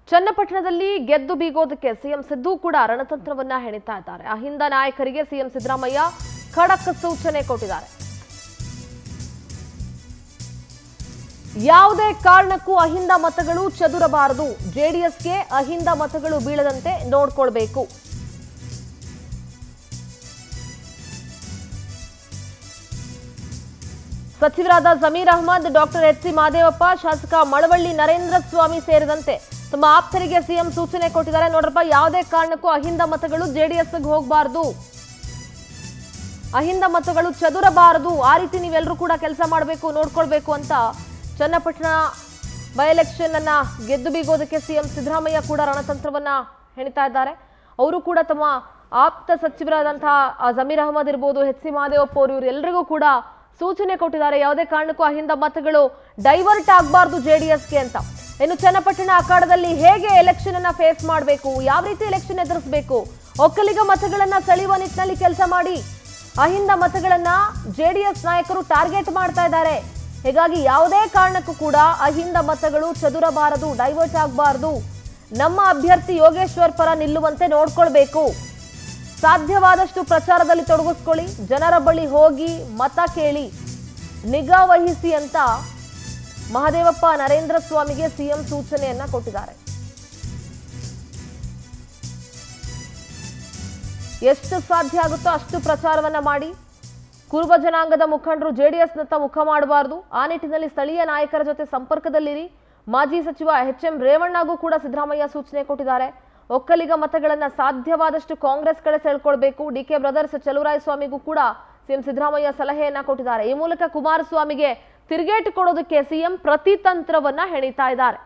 ಚನ್ನಪಟ್ಟಣದಲ್ಲಿ ಗೆದ್ದು ಬೀಗೋದಕ್ಕೆ ಸಿಎಂ ಸಿದ್ದು ಕೂಡ ರಣತಂತ್ರವನ್ನ ಹೆಣಿತಾ ಇದ್ದಾರೆ ಅಹಿಂದ ನಾಯಕರಿಗೆ ಸಿಎಂ ಸಿದ್ದರಾಮಯ್ಯ ಖಡಕ್ ಸೂಚನೆ ಕೊಟ್ಟಿದ್ದಾರೆ ಯಾವುದೇ ಕಾರಣಕ್ಕೂ ಅಹಿಂದ ಮತಗಳು ಚದುರಬಾರದು ಜೆಡಿಎಸ್ಗೆ ಅಹಿಂದ ಮತಗಳು ಬೀಳದಂತೆ ನೋಡ್ಕೊಳ್ಬೇಕು ಸಚಿವರಾದ Zameer Ahmed doctor H C Mahadevappa ಶಾಸಕ ಮಳವಳ್ಳಿ ನರೇಂದ್ರ ಸ್ವಾಮಿ ಸೇರಿದಂತೆ ತಮ್ಮ ಆಪ್ತರಿಗೆ ಸಿಎಂ ಸೂಚನೆ ಕೊಟ್ಟಿದ್ದಾರೆ ನೋಡ್ರಪ್ಪ ಯಾವುದೇ ಕಾರಣಕ್ಕೂ ಅಹಿಂದ ಮತಗಳು ಜೆಡಿಎಸ್ಗೆ ಹೋಗಬಾರದು ಅಹಿಂದ ಮತಗಳು ಚದುರಬಾರದು ಆ ರೀತಿ ನೀವೆಲ್ಲರೂ ಕೂಡ ಕೆಲಸ ಮಾಡಬೇಕು ನೋಡ್ಕೊಳ್ಬೇಕು ಅಂತ ಚನ್ನಪಟ್ಟಣ ಬೈ ಎಲೆಕ್ಷನ್ ಅನ್ನ ಗೆದ್ದು ಬೀಗೋದಕ್ಕೆ ಸಿಎಂ ಸಿದ್ದರಾಮಯ್ಯ ಕೂಡ ರಣತಂತ್ರವನ್ನ ಹೆಣಿತಾ ಇದ್ದಾರೆ ಅವರು ಕೂಡ ತಮ್ಮ ಆಪ್ತ ಸಚಿವರಾದಂತಹ ಆ ಜಮೀರ್ ಅಹಮದ್ ಇರ್ಬೋದು ಎಚ್ ಸಿ ಮಹದೇವಪ್ಪ ಅವರು ಇವರೆಲ್ಲರಿಗೂ ಕೂಡ ಸೂಚನೆ ಕೊಟ್ಟಿದ್ದಾರೆ ಯಾವುದೇ ಕಾರಣಕ್ಕೂ ಅಹಿಂದ ಮತಗಳು ಡೈವರ್ಟ್ ಆಗಬಾರ್ದು ಜೆಡಿಎಸ್ಗೆ ಅಂತ ಇನ್ನು ಚನ್ನಪಟ್ಟಣ ಅಖಾಡದಲ್ಲಿ ಹೇಗೆ ಎಲೆಕ್ಷನ್ ಅನ್ನ ಫೇಸ್ ಮಾಡಬೇಕು ಯಾವ ರೀತಿ ಎಲೆಕ್ಷನ್ ಎದುರಿಸಬೇಕು ಒಕ್ಕಲಿಗ ಮತಗಳನ್ನ ಸೆಳೆಯುವ ನಿಟ್ಟಿನಲ್ಲಿ ಕೆಲಸ ಮಾಡಿ ಅಹಿಂದ ಮತಗಳನ್ನ ಜೆಡಿಎಸ್ ನಾಯಕರು ಟಾರ್ಗೆಟ್ ಮಾಡ್ತಾ ಇದ್ದಾರೆ ಹೀಗಾಗಿ ಯಾವುದೇ ಕಾರಣಕ್ಕೂ ಕೂಡ ಅಹಿಂದ ಮತಗಳು ಚದುರಬಾರದು ಡೈವರ್ಟ್ ಆಗಬಾರದು ನಮ್ಮ ಅಭ್ಯರ್ಥಿ ಯೋಗೇಶ್ವರ್ ಪರ ನಿಲ್ಲುವಂತೆ ನೋಡ್ಕೊಳ್ಬೇಕು ಸಾಧ್ಯವಾದಷ್ಟು ಪ್ರಚಾರದಲ್ಲಿ ತೊಡಗಿಸ್ಕೊಳ್ಳಿ ಜನರ ಬಳಿ ಹೋಗಿ ಮತ ಕೇಳಿ ನಿಗಾ ವಹಿಸಿ ಅಂತ ಮಹದೇವಪ್ಪ ನರೇಂದ್ರ ಸ್ವಾಮಿಗೆ ಸಿಎಂ ಸೂಚನೆಯನ್ನ ಕೊಟ್ಟಿದ್ದಾರೆ ಎಷ್ಟು ಸಾಧ್ಯ ಆಗುತ್ತೋ ಅಷ್ಟು ಪ್ರಚಾರವನ್ನ ಮಾಡಿ ಕುರುಬ ಜನಾಂಗದ ಮುಖಂಡರು ಜೆಡಿಎಸ್ನತ್ತ ಮುಖ ಮಾಡಬಾರದು ಆ ನಿಟ್ಟಿನಲ್ಲಿ ಸ್ಥಳೀಯ ನಾಯಕರ ಜೊತೆ ಸಂಪರ್ಕದಲ್ಲಿರಿ ಮಾಜಿ ಸಚಿವ ಎಚ್ ಎಂ ರೇವಣ್ಣಗೂ ಕೂಡ ಸಿದ್ದರಾಮಯ್ಯ ಸೂಚನೆ ಕೊಟ್ಟಿದ್ದಾರೆ ಒಕ್ಕಲಿಗ ಮತಗಳನ್ನ ಸಾಧ್ಯವಾದಷ್ಟು ಕಾಂಗ್ರೆಸ್ ಕಡೆ ಸೆಳ್ಕೊಳ್ಬೇಕು ಡಿ ಕೆ ಬ್ರದರ್ಸ್ ಚಲುವರಾಯ ಸ್ವಾಮಿಗೂ ಕೂಡ ಸಿಎಂ ಸಿದ್ದರಾಮಯ್ಯ ಸಲಹೆಯನ್ನ ಕೊಟ್ಟಿದ್ದಾರೆ ಈ ಮೂಲಕ ಕುಮಾರಸ್ವಾಮಿಗೆ ತಿರುಗೇಟು ಕೊಡೋದಕ್ಕೆ ಸಿಎಂ ಪ್ರತಿತಂತ್ರವನ್ನ ಹೆಣಿತಾ ಇದ್ದಾರೆ